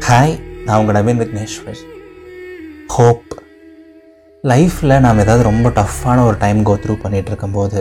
hi நான் உங்கள் Naveen Vigneshwar hope லைஃப்பில் நாம் ஏதாவது ரொம்ப டஃப்பான ஒரு டைம் கோ த்ரூ பண்ணிகிட்டு இருக்கும்போது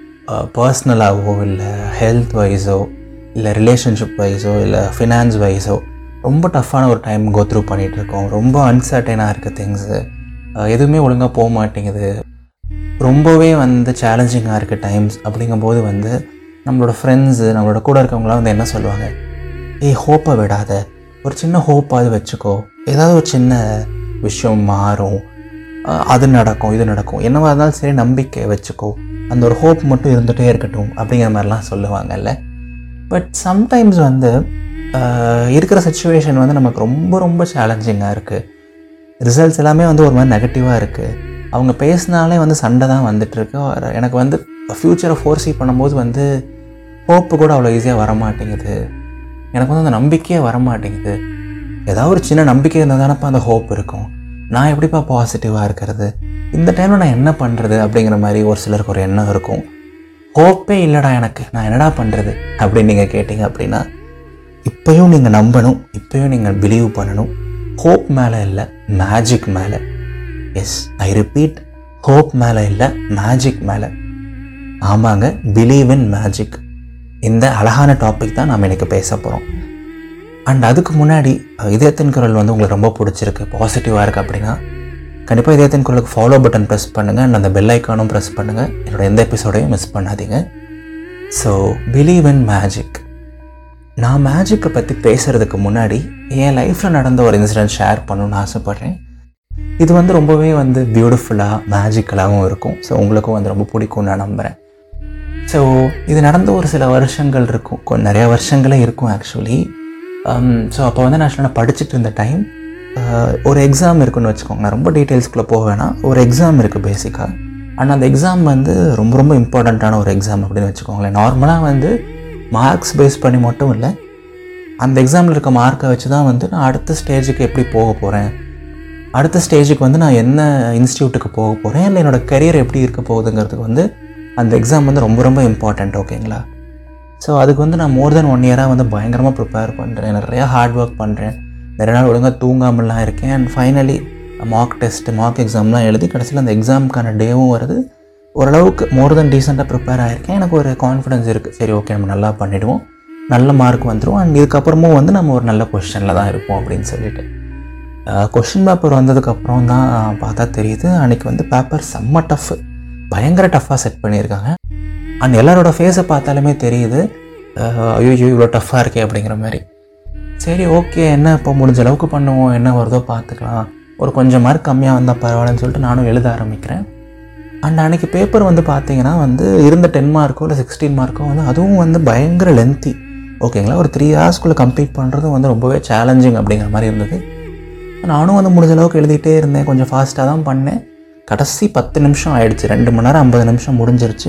பர்சனலாகவோ இல்லை ஹெல்த் வைஸோ இல்லை ரிலேஷன்ஷிப் வைஸோ இல்லை ஃபினான்ஸ் வைஸோ ரொம்ப டஃப்பான ஒரு டைம் கோ த்ரூ பண்ணிகிட்ருக்கோம் ரொம்ப அன்சர்டைனாக இருக்குது திங்ஸு எதுவுமே ஒழுங்காக போக மாட்டேங்குது ரொம்பவே வந்து சேலஞ்சிங்காக இருக்குது டைம்ஸ் அப்படிங்கும்போது வந்து நம்மளோட ஃப்ரெண்ட்ஸு நம்மளோட கூட இருக்கவங்களாம் வந்து என்ன சொல்லுவாங்க ஏய் ஹோப்பை விடாத ஒரு சின்ன ஹோப்பாவது வச்சுக்கோ ஏதாவது ஒரு சின்ன விஷயம் மாறும் அஹ் அது நடக்கும் இது நடக்கும் என்னவா இருந்தாலும் சரி நம்பிக்கை வச்சுக்கோ அந்த ஒரு ஹோப் மட்டும் இருந்துகிட்டே இருக்கட்டும் அப்படிங்கிற மாதிரிலாம் சொல்லுவாங்கல்ல பட் சம்டைம்ஸ் வந்து அஹ் இருக்கிற சுச்சுவேஷன் வந்து நமக்கு ரொம்ப ரொம்ப சேலஞ்சிங்காக இருக்குது ரிசல்ட்ஸ் எல்லாமே வந்து ஒரு மாதிரி நெகட்டிவாக இருக்குது அவங்க பேசினாலே வந்து சண்டை தான் வந்துட்டுருக்கு எனக்கு வந்து ஃப்யூச்சரை ஃபோர்ஸி பண்ணும்போது வந்து ஹோப்பு கூட அவ்வளோ ஈஸியாக வரமாட்டேங்குது எனக்கு வந்து அந்த நம்பிக்கையே வரமாட்டேங்குது ஏதாவது ஒரு சின்ன நம்பிக்கை இருந்தால் தானப்பா அந்த ஹோப் இருக்கும் நான் எப்படிப்பா பாசிட்டிவாக இருக்கிறது இந்த டைமில் நான் என்ன பண்ணுறது அப்படிங்கிற மாதிரி ஒரு சிலருக்கு ஒரு எண்ணம் இருக்கும் ஹோப்பே இல்லைடா எனக்கு நான் என்னடா பண்ணுறது அப்படின்னு நீங்கள் கேட்டிங்க அப்படின்னா இப்போயும் நீங்கள் நம்பணும் இப்போயும் நீங்கள் பிலீவ் பண்ணணும் ஹோப் மேலே இல்லை மேஜிக் மேலே எஸ் ஐ ரிப்பீட் ஹோப் மேலே இல்லை மேஜிக் மேலே ஆமாங்க பிலீவ் இன் மேஜிக் இந்த அழகான டாபிக் தான் நாம் இன்னைக்கு பேச போகிறோம் அண்ட் அதுக்கு முன்னாடி அஹ், இதயத்தின் குரல் வந்து உங்களுக்கு ரொம்ப பிடிச்சிருக்கு பாசிட்டிவாக இருக்குது அப்படின்னா கண்டிப்பாக இதயத்தின் குரலுக்கு ஃபாலோ பட்டன் ப்ரெஸ் பண்ணுங்கள் அண்ட் அந்த பெல் ஐக்கானும் ப்ரெஸ் பண்ணுங்கள் என்னோட எந்த எபிசோடையும் மிஸ் பண்ணாதீங்க ஸோ பிலீவ் இன் மேஜிக் நான் மேஜிக்கை பற்றி பேசுகிறதுக்கு முன்னாடி என் லைஃப்பில் நடந்த ஒரு இன்சிடென்ட் ஷேர் பண்ணணும்னு ஆசைப்பட்றேன் இது வந்து ரொம்பவே வந்து பியூட்டிஃபுல்லாக மேஜிக்கலாகவும் இருக்கும் ஸோ உங்களுக்கும் வந்து ரொம்ப பிடிக்கும்னு நான் நம்புகிறேன் ஸோ இது நடந்த ஒரு சில வருஷங்கள் இருக்கும் கொ- நிறைய வருஷங்களே இருக்கும் ஆக்சுவலி ஸோ அப்போ வந்து நான் actually நான் படிச்சுட்டு இருந்த டைம் ஒரு எக்ஸாம் இருக்குன்னு வச்சுக்கோங்க நான் ரொம்ப டீட்டெயில்ஸ்குள்ளே போக வேணாம் ஒரு எக்ஸாம் இருக்குது பேசிக்காக அண்ட் அந்த எக்ஸாம் வந்து ரொம்ப ரொம்ப இம்பார்ட்டண்ட்டான ஒரு எக்ஸாம் அப்படின்னு வச்சுக்கோங்களேன் நார்மலாக வந்து மார்க்ஸ் பேஸ் பண்ணி மட்டும் இல்லை அந்த எக்ஸாமில் இருக்க மார்க்கை வச்சு தான் வந்து நான் அடுத்த ஸ்டேஜுக்கு எப்படி போக போகிறேன் அடுத்த ஸ்டேஜுக்கு வந்து நான் என்ன இன்ஸ்டியூட்டுக்கு போக போகிறேன் இல்லை என்னோடய கரியர் எப்படி இருக்க போகுதுங்கிறதுக்கு வந்து அந்த எக்ஸாம் வந்து ரொம்ப ரொம்ப இம்பார்ட்டண்ட் ஓகேங்களா ஸோ அதுக்கு வந்து நான் மோர் தென் ஒன் இயராக வந்து பயங்கரமாக ப்ரிப்பேர் பண்ணுறேன் நிறையா ஹார்ட் ஒர்க் பண்ணுறேன் நிறைய நாள் ஒழுங்காக தூங்காமலாம் இருக்கேன் and finally mark test mark எக்ஸாம்லாம் எழுதி கடைசியில் அந்த எக்ஸாமுக்கான டேவும் வருது ஓரளவுக்கு மோர் தென் டீசெண்டாக ப்ரிப்பேர் ஆகிருக்கேன் எனக்கு ஒரு கான்ஃபிடன்ஸ் இருக்குது சரி ஓகே நம்ம நல்லா பண்ணிவிடுவோம் நல்ல மார்க் வந்துடும் அண்ட் இதுக்கப்புறமும் வந்து நம்ம ஒரு நல்ல பொசிஷனில் தான் இருப்போம் அப்படின்னு சொல்லிட்டு கொஷின் பேப்பர் வந்ததுக்கப்புறம் தான் பார்த்தா தெரியுது அன்றைக்கி வந்து பேப்பர் செம்ம டஃப் பயங்கர டஃப்பாக செட் பண்ணியிருக்காங்க அண்ட் எல்லாரோட ஃபேஸை பார்த்தாலுமே தெரியுது ஐயோ இவ்வளோ டஃப்பாக இருக்கே அப்படிங்கிற மாதிரி சரி ஓகே என்ன இப்போ முடிஞ்ச அளவுக்கு பண்ணுவோம் என்ன வருதோ பார்த்துக்கலாம் ஒரு கொஞ்சம் மார்க் கம்மியாக வந்தால் பரவாயில்லன்னு சொல்லிட்டு நானும் எழுத ஆரம்பிக்கிறேன் அண்ட் அன்றைக்கி பேப்பர் வந்து பார்த்தீங்கன்னா வந்து இருந்த டென் மார்க்கோ இல்லை சிக்ஸ்டீன் மார்க்கோ வந்து அதுவும் வந்து பயங்கர லென்த்தி ஓகேங்களா ஒரு த்ரீ ஹவர்ஸ்க்குள்ளே கம்ப்ளீட் பண்ணுறதும் வந்து ரொம்பவே சேலஞ்சிங் அப்படிங்கிற மாதிரி இருந்தது நானும் வந்து முடிஞ்ச அளவுக்கு எழுதிட்டே இருந்தேன் கொஞ்சம் ஃபாஸ்ட்டாக தான் பண்ணேன் கடைசி பத்து நிமிஷம் ஆயிடுச்சு ரெண்டு மணி நேரம் ஐம்பது நிமிஷம் முடிஞ்சிருச்சு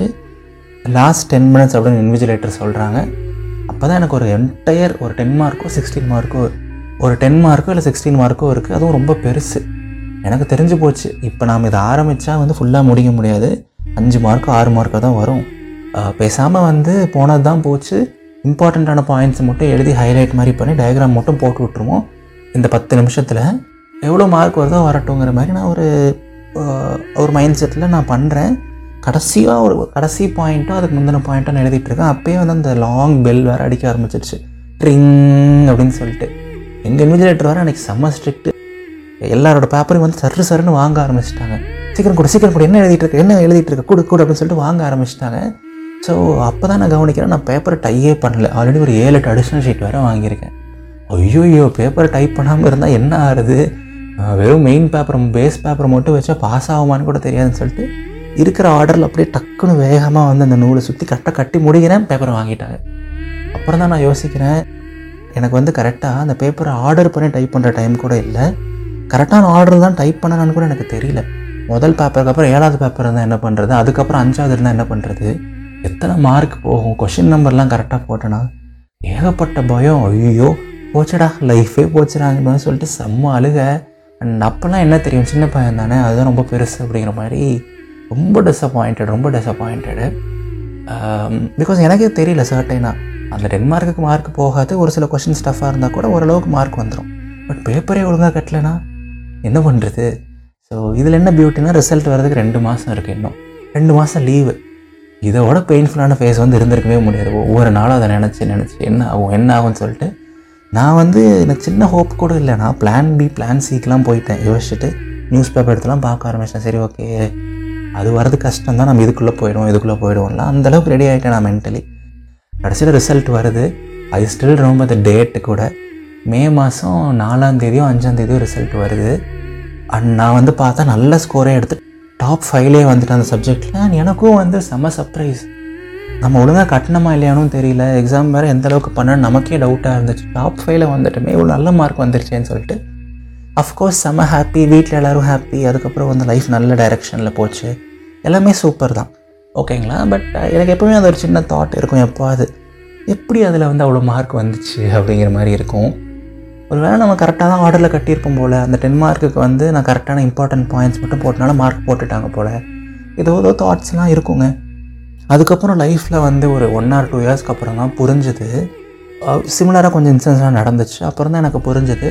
லாஸ்ட் டென் மினிட்ஸ் அப்படின்னு இன்விஜிலேட்டர் சொல்கிறாங்க அப்போ தான் எனக்கு ஒரு என்டையர் ஒரு டென் மார்க்கோ சிக்ஸ்டீன் மார்க்கோ ஒரு டென் மார்க்கோ இல்லை சிக்ஸ்டீன் மார்க்கோ இருக்குது அதுவும் ரொம்ப பெருசு எனக்கு தெரிஞ்சு போச்சு இப்போ நாம் இதை ஆரம்பித்தா வந்து ஃபுல்லாக முடிக்க முடியாது அஞ்சு மார்க்கோ ஆறு மார்க்கோ தான் வரும் பேசாமல் வந்து போனது தான் போச்சு இம்பார்ட்டண்ட்டான பாயிண்ட்ஸ் மட்டும் எழுதி ஹைலைட் மாதிரி பண்ணி டயக்ராம் மட்டும் போட்டு விட்ருவோம் இந்த பத்து நிமிஷத்தில் எவ்வளோ மார்க் வருதோ வரட்டுங்கிற மாதிரி நான் ஒரு அஹ், ஒரு மைண்ட் செட்டில் நான் பண்ணுறேன் கடைசியாக ஒரு கடைசி பாயிண்ட்டும் அதுக்கு முந்தின பாயிண்ட்டும் நான் எழுதிட்டு இருக்கேன் அப்பயே வந்து அந்த லாங் பெல் வேறு அடிக்க ஆரம்பிச்சிருச்சு ட்ரிங் அப்படின்னு சொல்லிட்டு எங்கள் இன்விஜிலேட்டர் வேறு அன்றைக்கி செம்ம ஸ்ட்ரிக்ட்டு எல்லாரோட பேப்பரையும் வந்து சரு சருன்னு வாங்க ஆரம்பிச்சிட்டாங்க சீக்கிரம் கூட சீக்கிரம் கூட என்ன எழுதிட்டு இருக்க என்ன எழுதிட்டு இருக்க கொடு கொடு அப்படின்னு சொல்லிட்டு வாங்க ஆரம்பிச்சிட்டாங்க ஸோ அப்போ தான் நான் கவனிக்கிறேன் நான் பேப்பரை டையே பண்ணல ஆல்ரெடி ஒரு ஏழு எட்டு அடிஷ்னல் ஷீட் வேறு வாங்கியிருக்கேன் ஐயோ பேப்பர் டைப் பண்ணாமல் இருந்தால் என்ன ஆகுது அஹ் வெறும் மெயின் பேப்பர் பேஸ் பேப்பர் மட்டும் வச்சா பாஸ் ஆகுமான்னு கூட தெரியாதுன்னு சொல்லிட்டு இருக்கிற ஆர்டரில் அப்படியே டக்குன்னு வேகமாக வந்து அந்த நூலை சுற்றி கரெக்டாக கட்டி முடிக்கிறேன் பேப்பரை வாங்கிட்டாங்க அப்புறம் தான் நான் யோசிக்கிறேன் எனக்கு வந்து கரெக்டாக அந்த பேப்பரை ஆர்டர் பண்ணி டைப் பண்ணுற டைம் கூட இல்லை கரெக்டான ஆர்டர் தான் டைப் பண்ணணும்னு கூட எனக்கு தெரியல முதல் பேப்பருக்கு அப்புறம் ஏழாவது பேப்பர் இருந்தால் என்ன பண்ணுறது அதுக்கப்புறம் அஞ்சாவது இருந்தால் என்ன பண்ணுறது எத்தனை மார்க் போகும் கொஷின் நம்பர்லாம் கரெக்டாக போட்டேனா ஏகப்பட்ட பயம் ஐயோ போச்சுடா லைஃபே போச்சுடாங்கன்னு சொல்லிட்டு செம்ம அழுக அண்ட் அப்போல்லாம் என்ன தெரியும் சின்ன பையன் தானே அதுதான் ரொம்ப பெருசு அப்படிங்கிற மாதிரி ரொம்ப டிசப்பாயிண்டட் ரொம்ப டிசப்பாயிண்டடு பிகாஸ் எனக்கே தெரியல சர்டைனாக அந்த டென் மார்க்குக்கு மார்க் போகாது ஒரு சில கொஷின் ஸ்டஃபாக இருந்தால் கூட ஓரளவுக்கு மார்க் வந்துடும் பட் பேப்பரே ஒழுங்காக கட்டலைனா என்ன பண்ணுறது ஸோ இதில் என்ன பியூட்டினா ரிசல்ட் வர்றதுக்கு ரெண்டு மாதம் இருக்குது இன்னும் ரெண்டு மாதம் லீவு இதோட பெயின்ஃபுல்லான ஃபேஸ் வந்து இருந்திருக்கவே முடியாது ஒவ்வொரு நாளும் அதை நினச்சி நினச்சி என்ன ஆகும் என்ன ஆகும்னு சொல்லிட்டு நான் வந்து எனக்கு சின்ன ஹோப் கூட இல்லை நான் பிளான் பி பிளான் சிக்கெலாம் போயிட்டேன் யோசிச்சுட்டு நியூஸ் பேப்பர் எடுத்துலாம் பார்க்க ஆரம்பிச்சேன் சரி ஓகே அது வரது கஷ்டம் தான் நம்ம இதுக்குள்ளே போயிடுவோம் இதுக்குள்ளே போயிடுவோம்ல அந்தளவுக்கு ரெடி ஆகிட்டேன் நான் மென்டலி கடைசியில் ரிசல்ட் வருது ஐ ஸ்டில் ரொம்ப அந்த டேட்டு கூட மே மாதம் நாலாம் தேதியோ அஞ்சாம் தேதியோ ரிசல்ட் வருது அண்ட் நான் வந்து பார்த்தா நல்ல ஸ்கோரே எடுத்து டாப் ஃபைவ்லே வந்துட்டு அந்த சப்ஜெக்டில் எனக்கும் வந்து செம சர்ப்ரைஸ் நம்ம ஒழுங்காக கட்டணமா இல்லையானும் தெரியல எக்ஸாம் வேறு எந்த அளவுக்கு பண்ணணும் நமக்கே டவுட்டாக இருந்துச்சு டாப் ஃபைவ்ல வந்துட்டுமே இவ்வளோ நல்ல மார்க் வந்துருச்சேன்னு சொல்லிட்டு அஃப்கோர்ஸ் செம்ம ஹாப்பி வீட்டில் எல்லோரும் ஹாப்பி அதுக்கப்புறம் வந்து லைஃப் நல்ல டைரெக்ஷனில் போச்சு எல்லாமே சூப்பர் தான் ஓகேங்களா பட் எனக்கு எப்போவுமே அது ஒரு சின்ன தாட் இருக்கும் எப்போ அது எப்படி அதில் வந்து அவ்வளோ மார்க் வந்துச்சு அப்படிங்கிற மாதிரி இருக்கும் ஒருவேளை நம்ம கரெக்டாக தான் ஆர்டரில் கட்டியிருப்போம் போல் அந்த டென் மார்க்குக்கு வந்து நான் கரெக்டான இம்பார்ட்டன்ட் பாயிண்ட்ஸ் மட்டும் போட்டனால மார்க் போட்டுட்டாங்க போல் ஏதோ ஏதோ தாட்ஸ்லாம் இருக்குங்க அதுக்கப்புறம் லைஃப்பில் வந்து ஒரு ஒன் ஆர் டூ இயர்ஸ்க்கு அப்புறம் தான் புரிஞ்சுது சிமிலராக கொஞ்சம் இன்சிடென்ட்ஸ்லாம் நடந்துச்சு அப்புறம் தான் எனக்கு புரிஞ்சுது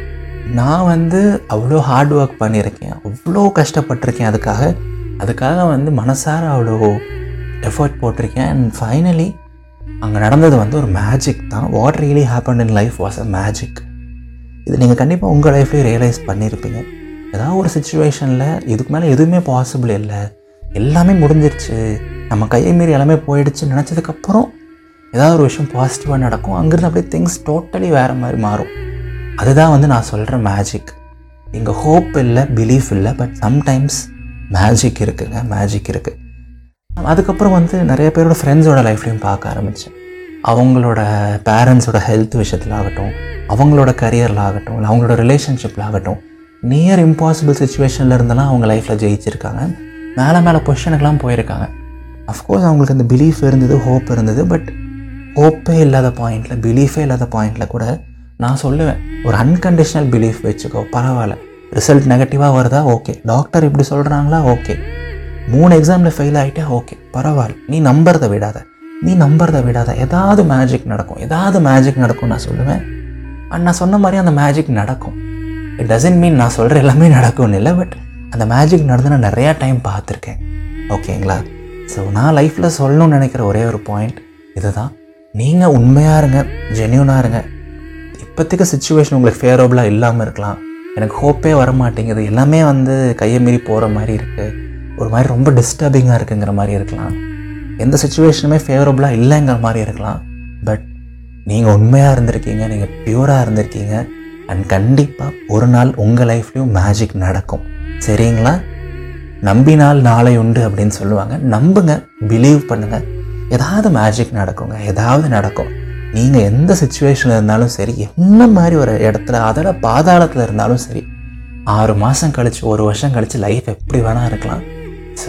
நான் வந்து அவ்வளோ ஹார்ட் ஒர்க் பண்ணியிருக்கேன் அவ்வளோ கஷ்டப்பட்டிருக்கேன் அதுக்காக அதுக்காக வந்து மனசார அவ்வளோ எஃபர்ட் போட்டிருக்கேன் அண்ட் ஃபைனலி அங்கே நடந்தது வந்து ஒரு மேஜிக் தான் what really happen in life was a magic இது நீங்கள் கண்டிப்பாக உங்கள் லைஃப்லேயும் ரியலைஸ் பண்ணியிருப்பீங்க ஏதாவது ஒரு சுச்சுவேஷனில் இதுக்கு மேலே எதுவுமே பாசிபிள் இல்லை எல்லாமே முடிஞ்சிருச்சு நம்ம கையை மீறி எல்லாமே போயிடுச்சு நினச்சதுக்கப்புறம் ஏதாவது ஒரு விஷயம் பாசிட்டிவாக நடக்கும் அங்கேருந்து அப்படியே திங்ஸ் டோட்டலி வேறு மாதிரி மாறும் அதுதான் வந்து நான் சொல்கிற மேஜிக் இங்கே ஹோப் இல்லை பிலீஃப் இல்லை பட் சம்டைம்ஸ் மேஜிக் இருக்குங்க மேஜிக் இருக்குது அதுக்கப்புறம் வந்து நிறைய பேரோட ஃப்ரெண்ட்ஸோட லைஃப்லையும் பார்க்க ஆரம்பித்தேன் அவங்களோட பேரண்ட்ஸோட ஹெல்த் விஷயத்தில் ஆகட்டும் அவங்களோட கரியரில் ஆகட்டும் இல்லை அவங்களோட ரிலேஷன்ஷிப்பில் ஆகட்டும் நியர் இம்பாசிபிள் சுச்சுவேஷனில் இருந்தெல்லாம் அவங்க லைஃப்பில் ஜெயிச்சிருக்காங்க மேலே மேலே பொசிஷனுக்கெலாம் போயிருக்காங்க அஃப்கோர்ஸ் அவங்களுக்கு அந்த பிலீஃப் இருந்தது ஹோப் இருந்தது பட் ஹோப்பே இல்லாத பாயிண்டில் பிலீஃபே இல்லாத பாயிண்டில் கூட நான் சொல்லுவேன் ஒரு அன்கண்டிஷனல் பிலீஃப் வச்சுக்கோ பரவாயில்ல ரிசல்ட் நெகட்டிவாக வருதா ஓகே டாக்டர் இப்படி சொல்கிறாங்களா ஓகே மூணு எக்ஸாமில் ஃபெயில் ஆகிட்டே ஓகே பரவாயில்ல நீ நம்புறதை விடாத நீ நம்புறதை விடாத ஏதாவது மேஜிக் நடக்கும் ஏதாவது மேஜிக் நடக்கும் நான் சொல்லுவேன் அண்ட் நான் சொன்ன மாதிரி அந்த மேஜிக் நடக்கும் இட் டசன்ட் மீன் நான் சொல்கிற எல்லாமே நடக்கும்னு இல்லை பட் அந்த மேஜிக் நடந்து நான் நிறையா டைம் பார்த்துருக்கேன் ஓகேங்களா ஸோ நான் லைஃப்பில் சொல்லணும்னு நினைக்கிற ஒரே ஒரு பாயிண்ட் இதுதான் நீங்கள் உண்மையாக இருங்க ஜென்யூனாக இருங்க இப்போதைக்கு சுச்சுவேஷன் உங்களுக்கு ஃபேவரபுளாக இல்லாமல் இருக்கலாம் எனக்கு ஹோப்பே வர மாட்டேங்குது எல்லாமே வந்து கையை மீறி போகிற மாதிரி இருக்குது ஒரு மாதிரி ரொம்ப டிஸ்டர்பிங்காக இருக்குங்கிற மாதிரி இருக்கலாம் எந்த சுச்சுவேஷனுமே ஃபேவரபுளாக இல்லைங்கிற மாதிரி இருக்கலாம் பட் நீங்கள் உண்மையாக இருந்திருக்கீங்க நீங்கள் பியூராக இருந்திருக்கீங்க அண்ட் கண்டிப்பாக ஒரு நாள் உங்கள் லைஃப்லேயும் மேஜிக் நடக்கும் சரிங்களா நம்பினால் நாளை உண்டு அப்படின்னு சொல்லுவாங்க நம்புங்க பிலீவ் பண்ணுங்கள் ஏதாவது மேஜிக் நடக்குங்க ஏதாவது நடக்கும் நீங்கள் எந்த சுச்சுவேஷனில் இருந்தாலும் சரி என்ன மாதிரி ஒரு இடத்துல அதோட பாதாளத்தில் இருந்தாலும் சரி ஆறு மாதம் கழித்து ஒரு வருஷம் கழித்து லைஃப் எப்படி வேணால் இருக்கலாம் so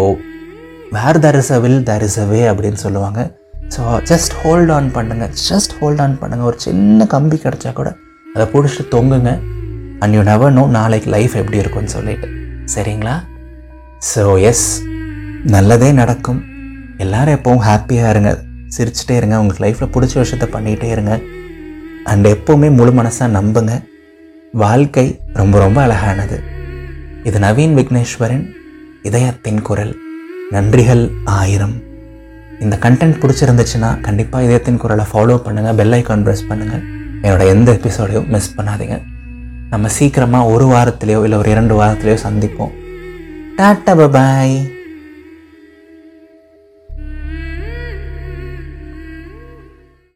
where there is a will there is a way அப்படின்னு சொல்லுவாங்க ஸோ ஜஸ்ட் ஹோல்ட் ஆன் பண்ணுங்கள் ஜஸ்ட் ஹோல்ட் ஆன் பண்ணுங்கள் ஒரு சின்ன கம்பி கிடச்சா கூட அதை பிடிச்சிட்டு தொங்குங்க அண்ட் யூ நெவர் நோ நாளைக்கு லைஃப் எப்படி இருக்கும்னு சொல்லிட்டு சரிங்களா ஸோ எஸ் நல்லதே நடக்கும் எல்லோரும் எப்போவும் ஹாப்பியாக இருங்க சிரிச்சிட்டே இருங்க உங்களுக்கு லைஃப்பில் பிடிச்ச விஷயத்த பண்ணிகிட்டே இருங்க அண்ட் எப்போவுமே முழு மனசாக நம்புங்க வாழ்க்கை ரொம்ப ரொம்ப அழகானது இது நவீன் விக்னேஸ்வரன் இதயத்தின் குரல் நன்றிகள் ஆயிரம் இந்த கண்டென்ட் பிடிச்சிருந்துச்சுன்னா கண்டிப்பாக இதயத்தின் குரலை ஃபாலோ பண்ணுங்கள் பெல் ஐக்கான் ப்ரெஸ் பண்ணுங்கள் என்னோட எந்த எபிசோடையும் மிஸ் பண்ணாதீங்க நம்ம சீக்கிரமாக ஒரு வாரத்துலேயோ இல்லை ஒரு இரண்டு வாரத்துலேயோ சந்திப்போம் டாட்டா பாய்